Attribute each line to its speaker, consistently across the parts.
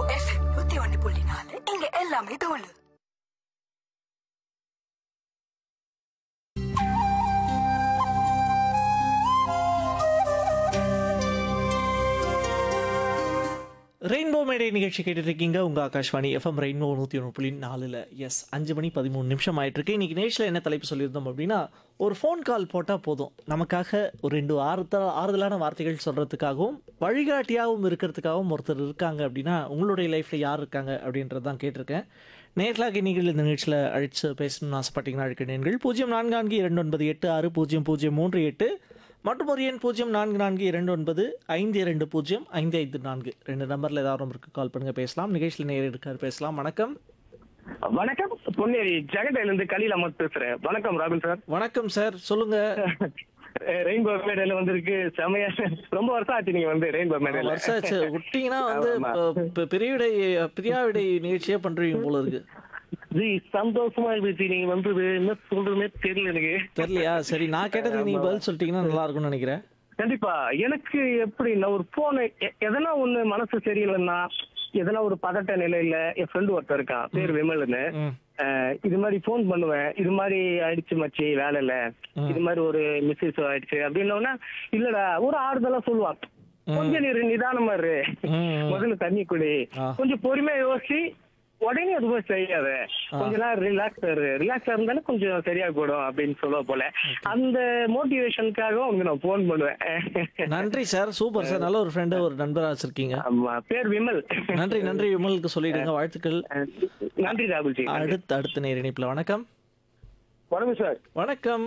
Speaker 1: FM நூத்தி ஒண்ணு புள்ளி நாலு இங்க எல்லாமே தோல்
Speaker 2: ரெயின்போ மேடை நிகழ்ச்சி கேட்டுட்டு இருக்கீங்க உங்கள் ஆகாஷ்வாணி எஃப்எம் ரெயின்போ நூற்றி ஒன்று புள்ளி நாலில் எஸ் அஞ்சு மணி பதிமூணு நிமிஷம் ஆயிட்டிருக்கு இன்றைக்கி நேஷில் என்ன தலைப்பு சொல்லியிருந்தோம் அப்படின்னா ஒரு ஃபோன் கால் போட்டால் போதும் நமக்காக ஒரு ரெண்டு ஆறுதல் ஆறுதலான வார்த்தைகள் சொல்கிறதுக்காகவும் வழிகாட்டியாகவும் இருக்கிறதுக்காகவும் ஒருத்தர் இருக்காங்க அப்படின்னா உங்களுடைய லைஃப்பில் யார் இருக்காங்க அப்படின்றது தான் கேட்டிருக்கேன் நேர்களாக நீங்கள் இந்த நிகழ்ச்சியில் அழைச்சு பேசணும்னு ஆசைப்பட்டீங்கன்னா அழைக்கிறீர்கள் பூஜ்ஜியம் நான்கு நான்கு இரண்டு ஒன்பது எட்டு ஆறு பூஜ்ஜியம் பூஜ்ஜியம் மூன்று எட்டு மற்றும் ஒரு எண் பூஜ்ஜியம் நான்கு நான்கு இரண்டு ஒன்பது ஐந்து இரண்டு பூஜ்ஜியம் ஐந்து ஐந்து நான்கு ரெண்டு நம்பரில் ஏதாவது நம்பருக்கு கால் பண்ணுங்க பேசலாம் நிகழ்ச்சியில் நேர் இருக்கார் பேசலாம் வணக்கம்
Speaker 3: வணக்கம் பொன்னேரி ஜெகடையில இருந்து கலியில் அமர் பேசுறேன் வணக்கம் ராகுல் சார்
Speaker 2: வணக்கம் சார் சொல்லுங்க
Speaker 3: ரெயின்போ மேடையில வந்திருக்கு செமையா ரொம்ப வருஷம் ஆச்சு நீங்க வந்து ரெயின்போ மேடையில
Speaker 2: வருஷம் ஆச்சு விட்டீங்கன்னா வந்து
Speaker 3: ஆமா.
Speaker 2: இப்ப- இப்ப பெரியவிடை பிரியாவிடை நிகழ்ச்சியே பண்றீங்க போல இருக்கு
Speaker 3: ஜி சந்தோஷமா இருந்துச்சு நீங்க வந்தது என்ன சொல்றதுன்னே தெரியல எனக்கு
Speaker 2: தெரியலையா சரி நான் கேட்டதுக்கு நீங்க பதில் சொல்லிட்டீங்கன்னா நல்லா இருக்கும்னு நினைக்கிறேன்
Speaker 3: கண்டிப்பா எனக்கு எப்படின்னா ஒரு போன் எதனா ஒண்ணு மனசு சரியில்லைன்னா எதனா ஒரு பதட்ட நிலையில என் ஃப்ரெண்டு ஒருத்தர் இருக்கான் பேர் விமல்னு
Speaker 2: ம்
Speaker 3: அஹ் இது மாதிரி ஃபோன் பண்ணுவேன் இது மாதிரி ஆயிடுச்சு மச்சி வேலை இல்ல இது மாதிரி ஒரு மிஸ்ஸஸ் ஆயிடுச்சு அப்படின்னோன்னா இல்லடா ஒரு ஆறுதலா சொல்லுவான் கொஞ்சம் நீ நிதானமா இரு
Speaker 2: ம்.
Speaker 3: முதல்ல தண்ணி குடி
Speaker 2: ஆ.
Speaker 3: கொஞ்சம் பொறுமையா யோசி உடனே அது போய் செய்யாத கொஞ்ச நேரம் ரிலாக்ஸ் இரு ரிலாக்ஸா இருந்தாலும் கொஞ்சம் சரியா போடும் அப்படின்னு சொல்ல போல அந்த மோட்டிவேஷனுக்காக உங்களுக்கு நான் ஃபோன் பண்ணுவேன்
Speaker 2: நன்றி சார் சூப்பர் சார் நல்ல ஒரு ஃப்ரெண்டு ஒரு நண்பரா வச்சிருக்கீங்க
Speaker 3: ஆமா பேர் விமல்
Speaker 2: நன்றி நன்றி விமலுக்கு சொல்லிடுங்க வாழ்த்துக்கள்
Speaker 3: நன்றி ராகுல்ஜி
Speaker 2: அடுத்து அடுத்த நேர் இணைப்புல வணக்கம்
Speaker 4: வணக்கம் சார்
Speaker 2: வணக்கம்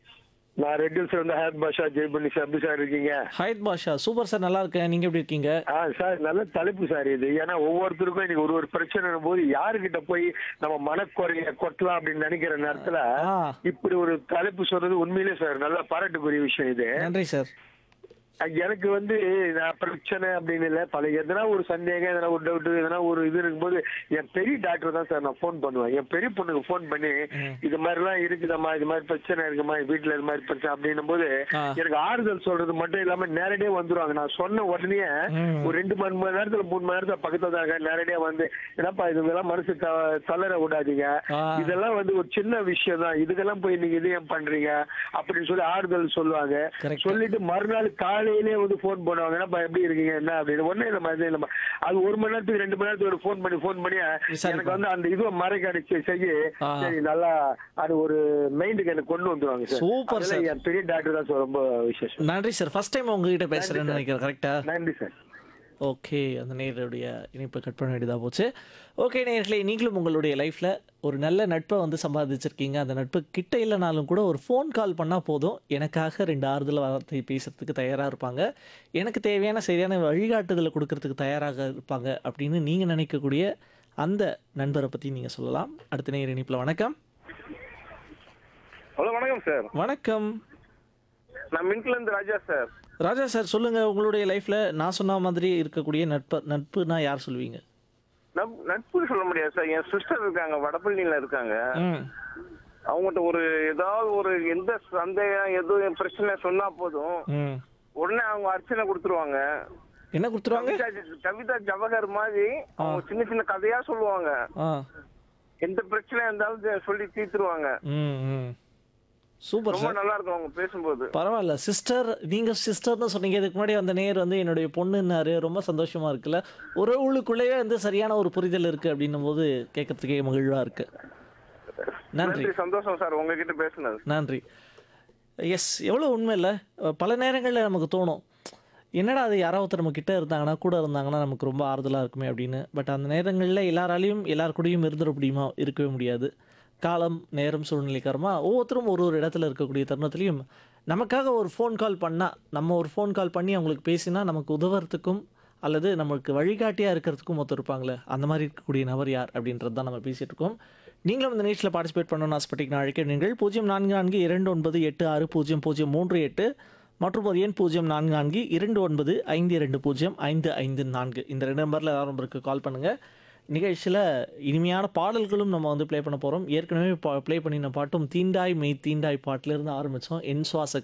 Speaker 4: நான் ரெட் ஹில்ஸ்ல இருந்து ஹேத் பாஷா ஜெய்பண்ணி சார் எப்படி சார் இருக்கீங்க
Speaker 2: ஹயத் பாஷா சூப்பர் சார் நல்லா இருக்கேன் நீங்க எப்படி இருக்கீங்க
Speaker 4: ஆ சார் நல்ல தலைப்பு சார் இது ஏன்னா ஒவ்வொருத்தருக்கும் இன்னைக்கு ஒரு ஒரு பிரச்சனை போது யாருகிட்ட போய் நம்ம மனக்குறைய கொட்டலாம் அப்படின்னு நினைக்கிற நேரத்துல
Speaker 2: ஆ.
Speaker 4: இப்படி ஒரு தலைப்பு சொல்றது உண்மையிலே சார் நல்ல பாராட்டுக்குரிய விஷயம் இது
Speaker 2: நன்றி சார்
Speaker 4: எனக்கு வந்து நான் பிரச்சனை அப்படின்னு இல்லை பல எதனா ஒரு சந்தேகம் எதனா ஒரு டவுட் எதனா ஒரு இது இருக்கும்போது என் பெரிய டாக்டர் தான் சார் நான் ஃபோன் பண்ணுவேன் என் பெரிய பொண்ணுக்கு ஃபோன் பண்ணி இது மாதிரிலாம் இருக்குதம்மா இது மாதிரி பிரச்சனை இருக்குமா வீட்டுல இது மாதிரி பிரச்சனை அப்படின்னும் போது
Speaker 2: ஆ.
Speaker 4: எனக்கு ஆறுதல் சொல்றது மட்டும் இல்லாம நேரடியா வந்துருவாங்க நான் சொன்ன உடனே
Speaker 2: ம்.
Speaker 4: ஒரு ரெண்டு மணி மணி நேரத்துல மூணு மணி நேரத்துல பக்கத்துல தான் இருக்காங்க. நேரடியா வந்து என்னப்பா இதுங்கெல்லாம் மனசு த- தளர விடாதீங்க
Speaker 2: ஆ.
Speaker 4: இதெல்லாம் வந்து ஒரு சின்ன விஷயம் தான் இதுக்கெல்லாம் போய் நீங்க இது ஏன் பண்றீங்க அப்படின்னு சொல்லி ஆறுதல் சொல்லுவாங்க
Speaker 2: Correct.
Speaker 4: சொல்லிட்டு மறுநாள் காலையிலே வந்து ஃபோன் பண்ணுவாங்க என்னப்பா எப்படி இருக்கீங்க என்ன அப்படின்னு ஒண்ணே இல்லம்மா இது இல்லம்மா அது ஒரு மணி நேரத்துக்கு ரெண்டு மணி நேரத்துக்கு ஒரு ஃபோன் பண்ணி ஃபோன் பண்ணி
Speaker 2: விசாரிப்பாங்க.
Speaker 4: எனக்கு வந்து அந்த இதுவை மறைக்கடிச்சு செய்ய
Speaker 2: ஆ.
Speaker 4: சரி நல்லா அது ஒரு மைண்டுக்கு எனக்கு கொண்டு வந்துருவாங்க சார்
Speaker 2: Super,
Speaker 4: அதெல்லாம்
Speaker 2: sir.
Speaker 4: என் பெரிய டாக்டர் தான் சார் ரொம்ப விசேஷம்
Speaker 2: நன்றி சார் ஃபர்ஸ்ட் டைம் உங்ககிட்ட பேசுறேன்னு நினைக்கிறேன் கரெக்டா
Speaker 4: நன்றி சார்
Speaker 2: ஓகே அந்த நேருடைய இணைப்பை கட் பண்ண வேண்டியதாக போச்சு ஓகே நேர்களே நீங்களும் உங்களுடைய லைஃப்பில் ஒரு நல்ல நட்பை வந்து சம்பாதிச்சிருக்கீங்க அந்த நட்பு கிட்ட இல்லைனாலும் கூட ஒரு ஃபோன் கால் பண்ணால் போதும் எனக்காக ரெண்டு ஆறுதல் வார்த்தை பேசுறதுக்கு தயாராக இருப்பாங்க எனக்கு தேவையான சரியான வழிகாட்டுதலை கொடுக்கறதுக்கு தயாராக இருப்பாங்க அப்படின்னு நீங்கள் நினைக்கக்கூடிய அந்த நண்பரை பற்றி நீங்கள் சொல்லலாம் அடுத்த நேர் இணைப்பில் வணக்கம்
Speaker 5: ஹலோ வணக்கம் சார்
Speaker 2: வணக்கம்
Speaker 5: நான் மின்ட்ல இருந்து ராஜா சார்
Speaker 2: ராஜா சார் சொல்லுங்கள் உங்களுடைய லைஃப்பில் நான் சொன்ன மாதிரி இருக்கக்கூடிய நட்பு நட்புனா யார் சொல்லுவீங்க
Speaker 5: நப்- நட்புன்னு சொல்ல முடியாது சார் என் சிஸ்டர் இருக்காங்க வடபழனியில இருக்காங்க
Speaker 2: ம்
Speaker 5: அவங்ககிட்ட ஒரு ஏதாவது ஒரு எந்த சந்தேகம் எதுவும் பிரச்சனை சொன்னா போதும்
Speaker 2: ம்
Speaker 5: உடனே அவங்க அர்ச்சனை கொடுத்துருவாங்க
Speaker 2: என்ன கொடுத்துருவாங்க
Speaker 5: கவிதா கவிதா ஜவஹர் மாதிரி அவங்க சின்ன சின்ன கதையா சொல்லுவாங்க
Speaker 2: ஆ
Speaker 5: எந்த பிரச்சனையா இருந்தாலும் தெ- சொல்லி தீர்த்துருவாங்க
Speaker 2: ம் ம் சூப்பர்
Speaker 5: ரொம்ப
Speaker 2: சார்
Speaker 5: நல்லா இருக்கும் அவங்க பேசும்போது
Speaker 2: பரவாயில்ல சிஸ்டர் நீங்கள் சிஸ்டர்னு சொன்னீங்க இதுக்கு முன்னாடி அந்த நேர் வந்து என்னுடைய பொண்ணுன்னாரு ரொம்ப சந்தோஷமா இருக்குல்ல உறவுகளுக்குள்ளேயே வந்து சரியான ஒரு புரிதல் இருக்கு அப்படின்னும் போது கேட்கறதுக்கே மகிழ்வா இருக்கு நன்றி
Speaker 5: நன்றி சந்தோஷம் சார் உங்ககிட்ட பேசுனது
Speaker 2: நன்றி எஸ் எவ்வளோ உண்மை இல்லை பல நேரங்களில் நமக்கு தோணும் என்னடா அது யாராவது ஒருத்தர் நம்ம கிட்ட இருந்தாங்கன்னா கூட இருந்தாங்கன்னா நமக்கு ரொம்ப ஆறுதலாக இருக்குமே அப்படின்னு பட் அந்த நேரங்களில் எல்லாராலையும் எல்லார் கூடயும் இருந்துட முடியுமா இருக்கவே முடியாது காலம் நேரம் சூழ்நிலை காரணமாக ஒவ்வொருத்தரும் ஒரு ஒரு இடத்துல இருக்கக்கூடிய தருணத்துலையும் நமக்காக ஒரு ஃபோன் கால் பண்ணால் நம்ம ஒரு ஃபோன் கால் பண்ணி அவங்களுக்கு பேசினா நமக்கு உதவுறதுக்கும் அல்லது நமக்கு வழிகாட்டியாக இருக்கிறதுக்கும் ஒருத்தர் இருப்பாங்களே அந்த மாதிரி இருக்கக்கூடிய நபர் யார் அப்படின்றது தான் நம்ம பேசிகிட்டு இருக்கோம் நீங்களும் இந்த நிகழ்ச்சியில் பார்ட்டிசிபேட் பண்ணணும்னு ஆசைப்பட்டீங்கன்னா அழைக்க நீங்கள் பூஜ்ஜியம் நான்கு நான்கு இரண்டு ஒன்பது எட்டு ஆறு பூஜ்ஜியம் பூஜ்ஜியம் மூன்று எட்டு மற்றும் ஒரு எண் பூஜ்ஜியம் நான்கு நான்கு இரண்டு ஒன்பது ஐந்து இரண்டு பூஜ்ஜியம் ஐந்து ஐந்து நான்கு இந்த ரெண்டு நம்பரில் ஏதாவது நம்பருக்கு கால் பண்ணுங்கள் நிகழ்ச்சியில் இனிமையான பாடல்களும் நம்ம வந்து ப்ளே பண்ண போகிறோம் ஏற்கனவே ப்ளே பண்ணின பாட்டும் தீண்டாய் மெய் தீண்டாய் பாட்டிலிருந்து ஆரம்பித்தோம் என் சுவாச